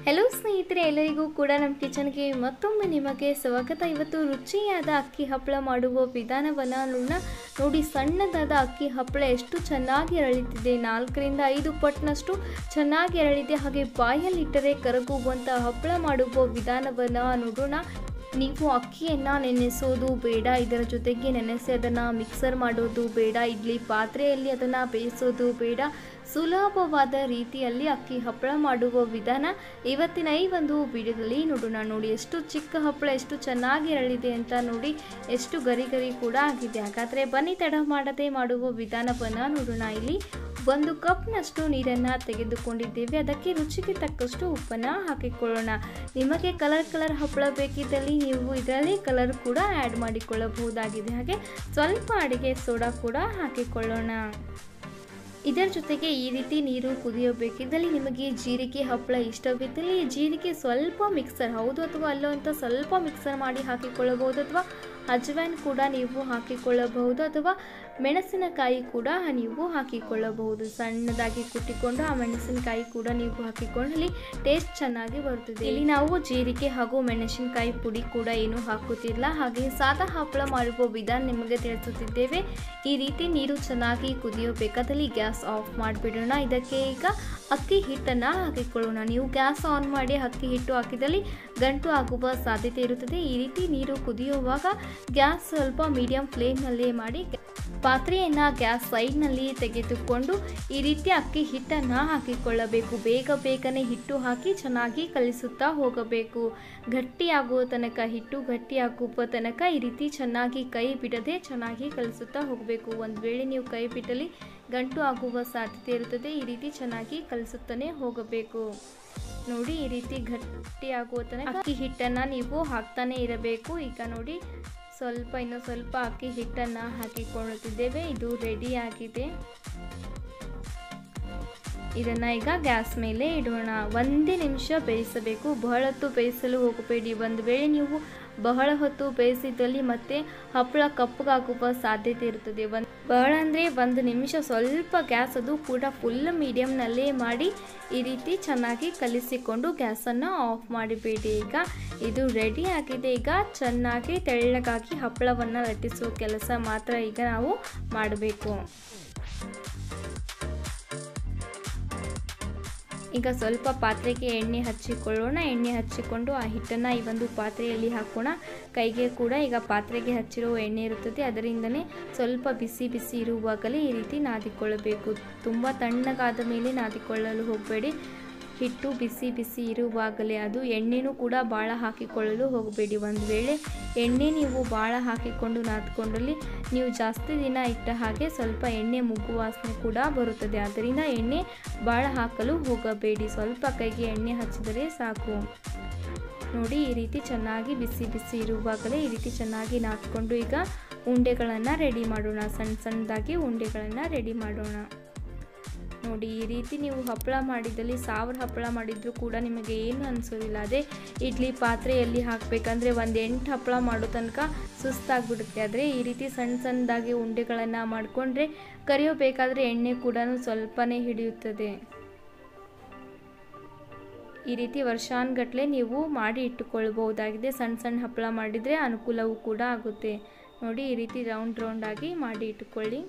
hello ಸ್ನೇಹಿತರೆ ಎಲ್ಲರಿಗೂ ಕೂಡ ನಮ್ಮ ಕಿಚನ್ಗೆ ಮತ್ತೊಮ್ಮೆ ನಿಮಗೆ ಸ್ವಾಗತ ಇವತ್ತು ರುಚಿಯಾದ ಅಕ್ಕಿ ಹಪ್ಪಳ ಮಾಡುವ ವಿಧಾನವನ್ನು ನೋಡೋಣ ನೋಡಿ ಸಣ್ಣದಾದ ಅಕ್ಕಿ ಹಪ್ಪಳ ಎಷ್ಟು ಚೆನ್ನಾಗಿ ಅರಳಿತಿದೆ ನಾಲ್ಕರಿಂದ ಐದು ಪಟ್ನಷ್ಟು ಚೆನ್ನಾಗಿ ಅರಳಿದೆ ಹಾಗೆ ಬಾಯಲ್ಲಿಟ್ಟರೆ ಕರಗುವಂಥ ಹಪ್ಪಳ ಮಾಡುವ ವಿಧಾನವನ್ನು ನೋಡೋಣ ನೀವು ಅಕ್ಕಿಯನ್ನು ನೆನೆಸೋದು ಬೇಡ ಇದರ ಜೊತೆಗೆ ನೆನೆಸಿ ಅದನ್ನು ಮಿಕ್ಸರ್ ಮಾಡೋದು ಬೇಡ ಇಡ್ಲಿ ಪಾತ್ರೆಯಲ್ಲಿ ಅದನ್ನು ಬೇಯಿಸೋದು ಬೇಡ ಸುಲಭವಾದ ರೀತಿಯಲ್ಲಿ ಅಕ್ಕಿ ಹಪ್ಪಳ ಮಾಡುವ ವಿಧಾನ ಇವತ್ತಿನ ಈ ಒಂದು ವಿಡಿಯೋದಲ್ಲಿ ನೋಡೋಣ ನೋಡಿ ಎಷ್ಟು ಚಿಕ್ಕ ಹಪ್ಪಳ ಎಷ್ಟು ಚೆನ್ನಾಗಿ ಅರಳಿದೆ ಅಂತ ನೋಡಿ ಎಷ್ಟು ಗರಿ ಗರಿ ಕೂಡ ಆಗಿದೆ ಹಾಗಾದರೆ ಬನ್ನಿ ತಡ ಮಾಡದೆ ಮಾಡುವ ವಿಧಾನವನ್ನು ನೋಡೋಣ ಇಲ್ಲಿ ಒಂದು ಕಪ್ನಷ್ಟು ನೀರನ್ನು ತೆಗೆದುಕೊಂಡಿದ್ದೇವೆ ಅದಕ್ಕೆ ರುಚಿಗೆ ತಕ್ಕಷ್ಟು ಉಪ್ಪನ್ನು ಹಾಕಿಕೊಳ್ಳೋಣ ನಿಮಗೆ ಕಲರ್ ಕಲರ್ ಹಪ್ಪಳ ಬೇಕಿದ್ದಲ್ಲಿ ನೀವು ಇದರಲ್ಲಿ ಕಲರ್ ಕೂಡ ಆ್ಯಡ್ ಮಾಡಿಕೊಳ್ಳಬಹುದಾಗಿದೆ ಹಾಗೆ ಸ್ವಲ್ಪ ಅಡಿಗೆ ಸೋಡಾ ಕೂಡ ಹಾಕಿಕೊಳ್ಳೋಣ ಇದರ ಜೊತೆಗೆ ಈ ರೀತಿ ನೀರು ಕುದಿಯಬೇಕಿದ್ದಲ್ಲಿ ನಿಮಗೆ ಜೀರಿಗೆ ಹಪ್ಪಳ ಇಷ್ಟವಿದ್ದಲ್ಲಿ ಜೀರಿಗೆ ಸ್ವಲ್ಪ ಮಿಕ್ಸರ್ ಹೌದು ಅಥವಾ ಅಲ್ಲೋ ಅಂತ ಸ್ವಲ್ಪ ಮಿಕ್ಸರ್ ಮಾಡಿ ಹಾಕಿಕೊಳ್ಳಬಹುದು ಅಥವಾ ಅಜ್ವೈನ್ ಕೂಡ ನೀವು ಹಾಕಿಕೊಳ್ಳಬಹುದು ಅಥವಾ ಮೆಣಸಿನಕಾಯಿ ಕೂಡ ನೀವು ಹಾಕಿಕೊಳ್ಳಬಹುದು ಸಣ್ಣದಾಗಿ ಕುಟ್ಟಿಕೊಂಡು ಆ ಮೆಣಸಿನಕಾಯಿ ಕೂಡ ನೀವು ಹಾಕಿಕೊಂಡಲ್ಲಿ ಟೇಸ್ಟ್ ಚೆನ್ನಾಗಿ ಬರುತ್ತದೆ ಇಲ್ಲಿ ನಾವು ಜೀರಿಗೆ ಹಾಗೂ ಮೆಣಸಿನಕಾಯಿ ಪುಡಿ ಕೂಡ ಏನು ಹಾಕುತ್ತಿಲ್ಲ ಹಾಗೆ ಸಾದಾ ಹಪ್ಪಳ ಮಾಡುವ ವಿಧಾನ ನಿಮಗೆ ತಿಳಿಸುತ್ತಿದ್ದೇವೆ ಈ ರೀತಿ ನೀರು ಚೆನ್ನಾಗಿ ಕುದಿಯಬೇಕಾದಲ್ಲಿ ಗ್ಯಾಸ್ ಆಫ್ ಮಾಡಿಬಿಡೋಣ ಇದಕ್ಕೆ ಈಗ ಅಕ್ಕಿ ಹಿಟ್ಟನ್ನು ಹಾಕಿಕೊಳ್ಳೋಣ ನೀವು ಗ್ಯಾಸ್ ಆನ್ ಮಾಡಿ ಅಕ್ಕಿ ಹಿಟ್ಟು ಹಾಕಿದಲ್ಲಿ ಗಂಟು ಆಗುವ ಸಾಧ್ಯತೆ ಇರುತ್ತದೆ ಈ ರೀತಿ ನೀರು ಕುದಿಯುವಾಗ ಗ್ಯಾಸ್ ಸ್ವಲ್ಪ ಮೀಡಿಯಂ ಫ್ಲೇಮ್ನಲ್ಲೇ ಮಾಡಿ ಪಾತ್ರೆಯನ್ನು ಗ್ಯಾಸ್ ಸೈಡ್ನಲ್ಲಿ ತೆಗೆದುಕೊಂಡು ಈ ರೀತಿ ಅಕ್ಕಿ ಹಿಟ್ಟನ್ನು ಹಾಕಿಕೊಳ್ಳಬೇಕು ಬೇಗ ಬೇಗನೆ ಹಿಟ್ಟು ಹಾಕಿ ಚೆನ್ನಾಗಿ ಕಲಿಸುತ್ತಾ ಹೋಗಬೇಕು ಗಟ್ಟಿಯಾಗುವ ತನಕ ಹಿಟ್ಟು ಗಟ್ಟಿಯಾಗುವ ತನಕ ಈ ರೀತಿ ಚೆನ್ನಾಗಿ ಕೈ ಬಿಡದೆ ಚೆನ್ನಾಗಿ ಕಲಿಸುತ್ತಾ ಹೋಗಬೇಕು ಒಂದು ವೇಳೆ ನೀವು ಕೈ ಬಿಟ್ಟಲ್ಲಿ ಗಂಟು ಆಗುವ ಸಾಧ್ಯತೆ ಇರುತ್ತದೆ ಈ ರೀತಿ ಚೆನ್ನಾಗಿ ಕಲಿಸುತ್ತಾನೆ ಹೋಗಬೇಕು ನೋಡಿ ಈ ರೀತಿ ಗಟ್ಟಿಯಾಗುವ ತನಕ ಅಕ್ಕಿ ಹಿಟ್ಟನ್ನು ನೀವು ಹಾಕ್ತಾನೆ ಇರಬೇಕು ಈಗ ನೋಡಿ ಸ್ವಲ್ಪ ಇನ್ನು ಸ್ವಲ್ಪ ಅಕ್ಕಿ ಹಿಟ್ಟನ್ನು ಹಾಕಿಕೊಳ್ಳುತ್ತಿದ್ದೇವೆ ಇದು ರೆಡಿ ಆಗಿದೆ ಇದನ್ನು ಈಗ ಗ್ಯಾಸ್ ಮೇಲೆ ಇಡೋಣ ಒಂದೇ ನಿಮಿಷ ಬೇಯಿಸಬೇಕು ಬಹಳ ಹೊತ್ತು ಬೇಯಿಸಲು ಹೋಗಬೇಡಿ ಒಂದು ವೇಳೆ ನೀವು ಬಹಳ ಹೊತ್ತು ಬೇಯಿಸಿದಲ್ಲಿ ಮತ್ತೆ ಹಪ್ಪಳ ಕಪ್ಪಗಾಗುವ ಸಾಧ್ಯತೆ ಇರುತ್ತದೆ ಒಂದು ಬಹಳ ಅಂದರೆ ಒಂದು ನಿಮಿಷ ಸ್ವಲ್ಪ ಗ್ಯಾಸ್ ಅದು ಕೂಡ ಫುಲ್ ಮೀಡಿಯಮ್ನಲ್ಲೇ ಮಾಡಿ ಈ ರೀತಿ ಚೆನ್ನಾಗಿ ಕಲಿಸಿಕೊಂಡು ಗ್ಯಾಸನ್ನು ಆಫ್ ಮಾಡಿಬೇಡಿ ಈಗ ಇದು ರೆಡಿ ಆಗಿದೆ ಈಗ ಚೆನ್ನಾಗಿ ತೆಳ್ಳಗಾಗಿ ಹಪ್ಪಳವನ್ನು ಲಟ್ಟಿಸುವ ಕೆಲಸ ಮಾತ್ರ ಈಗ ನಾವು ಮಾಡಬೇಕು ಈಗ ಸ್ವಲ್ಪ ಪಾತ್ರೆಗೆ ಎಣ್ಣೆ ಹಚ್ಚಿಕೊಳ್ಳೋಣ ಎಣ್ಣೆ ಹಚ್ಚಿಕೊಂಡು ಆ ಹಿಟ್ಟನ್ನು ಈ ಒಂದು ಪಾತ್ರೆಯಲ್ಲಿ ಹಾಕೋಣ ಕೈಗೆ ಕೂಡ ಈಗ ಪಾತ್ರೆಗೆ ಹಚ್ಚಿರುವ ಎಣ್ಣೆ ಇರುತ್ತದೆ ಅದರಿಂದನೇ ಸ್ವಲ್ಪ ಬಿಸಿ ಬಿಸಿ ಇರುವಾಗಲೇ ಈ ರೀತಿ ನಾದಿಕೊಳ್ಳಬೇಕು ತುಂಬ ತಣ್ಣಗಾದ ಮೇಲೆ ನಾದಿಕೊಳ್ಳಲು ಹೋಗಬೇಡಿ ಹಿಟ್ಟು ಬಿಸಿ ಬಿಸಿ ಇರುವಾಗಲೇ ಅದು ಎಣ್ಣೆನೂ ಕೂಡ ಭಾಳ ಹಾಕಿಕೊಳ್ಳಲು ಹೋಗಬೇಡಿ ಒಂದು ವೇಳೆ ಎಣ್ಣೆ ನೀವು ಭಾಳ ಹಾಕಿಕೊಂಡು ನಾದ್ಕೊಂಡಲ್ಲಿ ನೀವು ಜಾಸ್ತಿ ದಿನ ಇಟ್ಟ ಹಾಗೆ ಸ್ವಲ್ಪ ಎಣ್ಣೆ ಮುಗ್ಗು ವಾಸನೆ ಕೂಡ ಬರುತ್ತದೆ ಆದ್ದರಿಂದ ಎಣ್ಣೆ ಭಾಳ ಹಾಕಲು ಹೋಗಬೇಡಿ ಸ್ವಲ್ಪ ಕೈಗೆ ಎಣ್ಣೆ ಹಚ್ಚಿದರೆ ಸಾಕು ನೋಡಿ ಈ ರೀತಿ ಚೆನ್ನಾಗಿ ಬಿಸಿ ಬಿಸಿ ಇರುವಾಗಲೇ ಈ ರೀತಿ ಚೆನ್ನಾಗಿ ನಾದ್ಕೊಂಡು ಈಗ ಉಂಡೆಗಳನ್ನು ರೆಡಿ ಮಾಡೋಣ ಸಣ್ಣ ಸಣ್ಣದಾಗಿ ಉಂಡೆಗಳನ್ನು ರೆಡಿ ಮಾಡೋಣ ನೋಡಿ ಈ ರೀತಿ ನೀವು ಹಪ್ಪಳ ಮಾಡಿದಲ್ಲಿ ಸಾವಿರ ಹಪ್ಪಳ ಮಾಡಿದರೂ ಕೂಡ ನಿಮಗೆ ಏನು ಅನಿಸೋದಿಲ್ಲ ಅದೇ ಇಡ್ಲಿ ಪಾತ್ರೆಯಲ್ಲಿ ಹಾಕಬೇಕಂದ್ರೆ ಒಂದು ಎಂಟು ಹಪ್ಪಳ ಮಾಡೋ ತನಕ ಸುಸ್ತಾಗ್ಬಿಡುತ್ತೆ ಆದರೆ ಈ ರೀತಿ ಸಣ್ಣ ಸಣ್ಣದಾಗಿ ಉಂಡೆಗಳನ್ನು ಮಾಡಿಕೊಂಡ್ರೆ ಕರಿಯೋಬೇಕಾದ್ರೆ ಎಣ್ಣೆ ಕೂಡ ಸ್ವಲ್ಪನೇ ಹಿಡಿಯುತ್ತದೆ ಈ ರೀತಿ ವರ್ಷಾನ್ಗಟ್ಲೆ ನೀವು ಮಾಡಿ ಇಟ್ಟುಕೊಳ್ಬಹುದಾಗಿದೆ ಸಣ್ಣ ಸಣ್ಣ ಹಪ್ಪಳ ಮಾಡಿದರೆ ಅನುಕೂಲವೂ ಕೂಡ ಆಗುತ್ತೆ ನೋಡಿ ಈ ರೀತಿ ರೌಂಡ್ ರೌಂಡಾಗಿ ಮಾಡಿ ಇಟ್ಟುಕೊಳ್ಳಿ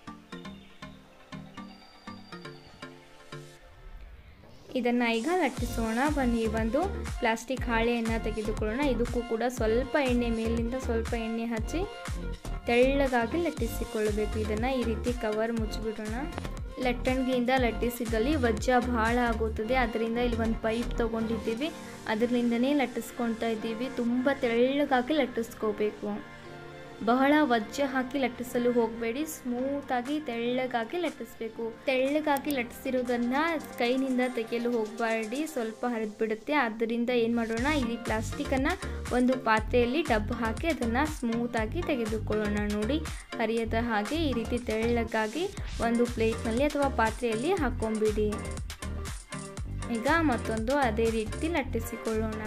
ಇದನ್ನು ಈಗ ಲಟ್ಟಿಸೋಣ ಬನ್ನಿ ಒಂದು ಪ್ಲಾಸ್ಟಿಕ್ ಹಾಳೆಯನ್ನು ತೆಗೆದುಕೊಳ್ಳೋಣ ಇದಕ್ಕೂ ಕೂಡ ಸ್ವಲ್ಪ ಎಣ್ಣೆ ಮೇಲಿಂದ ಸ್ವಲ್ಪ ಎಣ್ಣೆ ಹಚ್ಚಿ ತೆಳ್ಳಗಾಗಿ ಲಟ್ಟಿಸಿಕೊಳ್ಳಬೇಕು ಇದನ್ನು ಈ ರೀತಿ ಕವರ್ ಮುಚ್ಚಿಬಿಡೋಣ ಲಟ್ಟಣಿಗೆಯಿಂದ ಲಟ್ಟಿಸಿದಲ್ಲಿ ವಜ್ಜ ಭಾಳ ಆಗುತ್ತದೆ ಅದರಿಂದ ಇಲ್ಲಿ ಒಂದು ಪೈಪ್ ತೊಗೊಂಡಿದ್ದೀವಿ ಅದರಿಂದನೇ ಲಟ್ಟಿಸ್ಕೊಳ್ತಾ ಇದ್ದೀವಿ ತುಂಬ ತೆಳ್ಳಗಾಗಿ ಲಟ್ಟಿಸ್ಕೋಬೇಕು ಬಹಳ ವಜ್ಜೆ ಹಾಕಿ ಲಟ್ಟಿಸಲು ಹೋಗಬೇಡಿ ಸ್ಮೂತಾಗಿ ತೆಳ್ಳಗಾಗಿ ಲಟ್ಟಿಸ್ಬೇಕು ತೆಳ್ಳಗಾಗಿ ಲಟ್ಟಿಸಿರೋದನ್ನು ಕೈನಿಂದ ತೆಗೆಯಲು ಹೋಗಬೇಡಿ ಸ್ವಲ್ಪ ಹರಿದ್ಬಿಡುತ್ತೆ ಆದ್ದರಿಂದ ಏನು ಮಾಡೋಣ ಈ ಪ್ಲಾಸ್ಟಿಕನ್ನು ಒಂದು ಪಾತ್ರೆಯಲ್ಲಿ ಡಬ್ಬ ಹಾಕಿ ಅದನ್ನು ಸ್ಮೂತಾಗಿ ತೆಗೆದುಕೊಳ್ಳೋಣ ನೋಡಿ ಹರಿಯದ ಹಾಗೆ ಈ ರೀತಿ ತೆಳ್ಳಗಾಗಿ ಒಂದು ಪ್ಲೇಟ್ನಲ್ಲಿ ಅಥವಾ ಪಾತ್ರೆಯಲ್ಲಿ ಹಾಕೊಂಬಿಡಿ ಈಗ ಮತ್ತೊಂದು ಅದೇ ರೀತಿ ಲಟ್ಟಿಸಿಕೊಳ್ಳೋಣ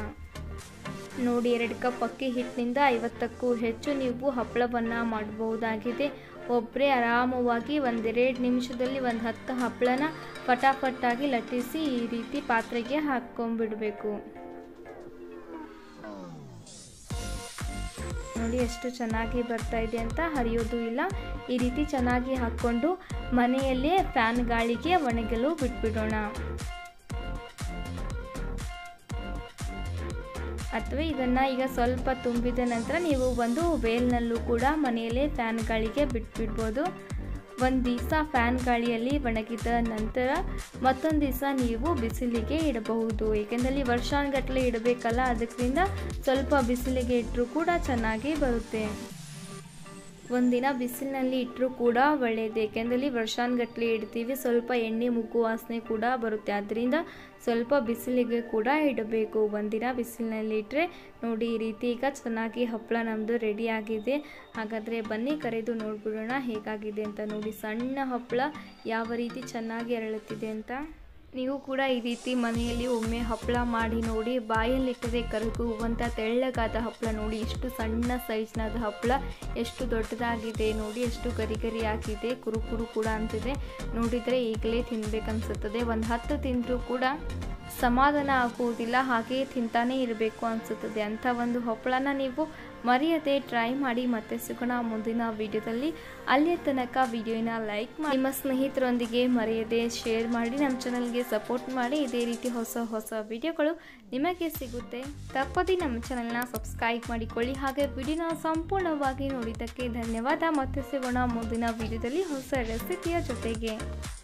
ನೋಡಿ ಎರಡು ಕಪ್ ಅಕ್ಕಿ ಹಿಟ್ಟಿನಿಂದ ಐವತ್ತಕ್ಕೂ ಹೆಚ್ಚು ನೀವು ಹಪ್ಪಳವನ್ನು ಮಾಡಬಹುದಾಗಿದೆ ಒಬ್ಬರೇ ಆರಾಮವಾಗಿ ಒಂದೆರಡು ನಿಮಿಷದಲ್ಲಿ ಒಂದು ಹತ್ತು ಹಪ್ಪಳನ ಫಟಾಫಟ್ಟಾಗಿ ಲಟ್ಟಿಸಿ ಈ ರೀತಿ ಪಾತ್ರೆಗೆ ಹಾಕ್ಕೊಂಡ್ಬಿಡಬೇಕು ನೋಡಿ ಎಷ್ಟು ಚೆನ್ನಾಗಿ ಬರ್ತಾ ಇದೆ ಅಂತ ಹರಿಯೋದು ಇಲ್ಲ ಈ ರೀತಿ ಚೆನ್ನಾಗಿ ಹಾಕ್ಕೊಂಡು ಮನೆಯಲ್ಲೇ ಫ್ಯಾನ್ ಗಾಳಿಗೆ ಒಣಗಲು ಬಿಟ್ಬಿಡೋಣ ಅಥವಾ ಇದನ್ನು ಈಗ ಸ್ವಲ್ಪ ತುಂಬಿದ ನಂತರ ನೀವು ಒಂದು ವೇಲ್ನಲ್ಲೂ ಕೂಡ ಮನೆಯಲ್ಲೇ ಫ್ಯಾನ್ ಗಾಳಿಗೆ ಬಿಟ್ಬಿಡ್ಬೋದು ಒಂದು ದಿವಸ ಫ್ಯಾನ್ ಗಾಳಿಯಲ್ಲಿ ಒಣಗಿದ ನಂತರ ಮತ್ತೊಂದು ದಿವಸ ನೀವು ಬಿಸಿಲಿಗೆ ಇಡಬಹುದು ಏಕೆಂದರೆ ವರ್ಷಾನುಗಟ್ಟಲೆ ಇಡಬೇಕಲ್ಲ ಅದರಿಂದ ಸ್ವಲ್ಪ ಬಿಸಿಲಿಗೆ ಇಟ್ಟರೂ ಕೂಡ ಚೆನ್ನಾಗಿ ಬರುತ್ತೆ ಒಂದಿನ ಬಿಸಿಲಿನಲ್ಲಿ ಇಟ್ಟರೂ ಕೂಡ ಒಳ್ಳೆಯದು ಏಕೆಂದರೆ ವರ್ಷಾನುಗಟ್ಟಲೆ ಇಡ್ತೀವಿ ಸ್ವಲ್ಪ ಎಣ್ಣೆ ಮುಗ್ಗು ವಾಸನೆ ಕೂಡ ಬರುತ್ತೆ ಅದರಿಂದ ಸ್ವಲ್ಪ ಬಿಸಿಲಿಗೆ ಕೂಡ ಇಡಬೇಕು ಒಂದಿನ ಬಿಸಿಲಿನಲ್ಲಿ ಇಟ್ಟರೆ ನೋಡಿ ಈ ರೀತಿ ಈಗ ಚೆನ್ನಾಗಿ ಹಪ್ಪಳ ನಮ್ಮದು ರೆಡಿ ಆಗಿದೆ ಹಾಗಾದರೆ ಬನ್ನಿ ಕರೆದು ನೋಡ್ಬಿಡೋಣ ಹೇಗಾಗಿದೆ ಅಂತ ನೋಡಿ ಸಣ್ಣ ಹಪ್ಪಳ ಯಾವ ರೀತಿ ಚೆನ್ನಾಗಿ ಅರಳುತ್ತಿದೆ ಅಂತ ನೀವು ಕೂಡ ಈ ರೀತಿ ಮನೆಯಲ್ಲಿ ಒಮ್ಮೆ ಹಪ್ಪಳ ಮಾಡಿ ನೋಡಿ ಬಾಯಲ್ಲಿಟ್ಟರೆ ಕರಗುವಂಥ ತೆಳ್ಳಗಾದ ಹಪ್ಪಳ ನೋಡಿ ಎಷ್ಟು ಸಣ್ಣ ಸೈಜ್ನಾದ ಹಪ್ಪಳ ಎಷ್ಟು ದೊಡ್ಡದಾಗಿದೆ ನೋಡಿ ಎಷ್ಟು ಗರಿ ಗರಿ ಆಗಿದೆ ಕುರು ಕುರು ಕೂಡ ಅಂತಿದೆ ನೋಡಿದರೆ ಈಗಲೇ ತಿನ್ಬೇಕನ್ಸುತ್ತದೆ ಒಂದು ಹತ್ತು ತಿಂದರೂ ಕೂಡ ಸಮಾಧಾನ ಆಗುವುದಿಲ್ಲ ಹಾಗೆಯೇ ತಿಂತಾನೇ ಇರಬೇಕು ಅನಿಸುತ್ತದೆ ಅಂಥ ಒಂದು ಹಪ್ಪಳನ ನೀವು ಮರೆಯದೆ ಟ್ರೈ ಮಾಡಿ ಮತ್ತೆ ಸಿಗೋಣ ಮುಂದಿನ ವಿಡಿಯೋದಲ್ಲಿ ಅಲ್ಲಿಯ ತನಕ ವಿಡಿಯೋನ ಲೈಕ್ ಮಾಡಿ ನಿಮ್ಮ ಸ್ನೇಹಿತರೊಂದಿಗೆ ಮರೆಯದೆ ಶೇರ್ ಮಾಡಿ ನಮ್ಮ ಚಾನಲ್ಗೆ ಸಪೋರ್ಟ್ ಮಾಡಿ ಇದೇ ರೀತಿ ಹೊಸ ಹೊಸ ವಿಡಿಯೋಗಳು ನಿಮಗೆ ಸಿಗುತ್ತೆ ತಪ್ಪದೇ ನಮ್ಮ ಚಾನಲ್ನ ಸಬ್ಸ್ಕ್ರೈಬ್ ಮಾಡಿಕೊಳ್ಳಿ ಹಾಗೆ ವಿಡಿಯೋನ ಸಂಪೂರ್ಣವಾಗಿ ನೋಡಿದ್ದಕ್ಕೆ ಧನ್ಯವಾದ ಮತ್ತೆ ಸಿಗೋಣ ಮುಂದಿನ ವಿಡಿಯೋದಲ್ಲಿ ಹೊಸ ರೆಸಿಪಿಯ ಜೊತೆಗೆ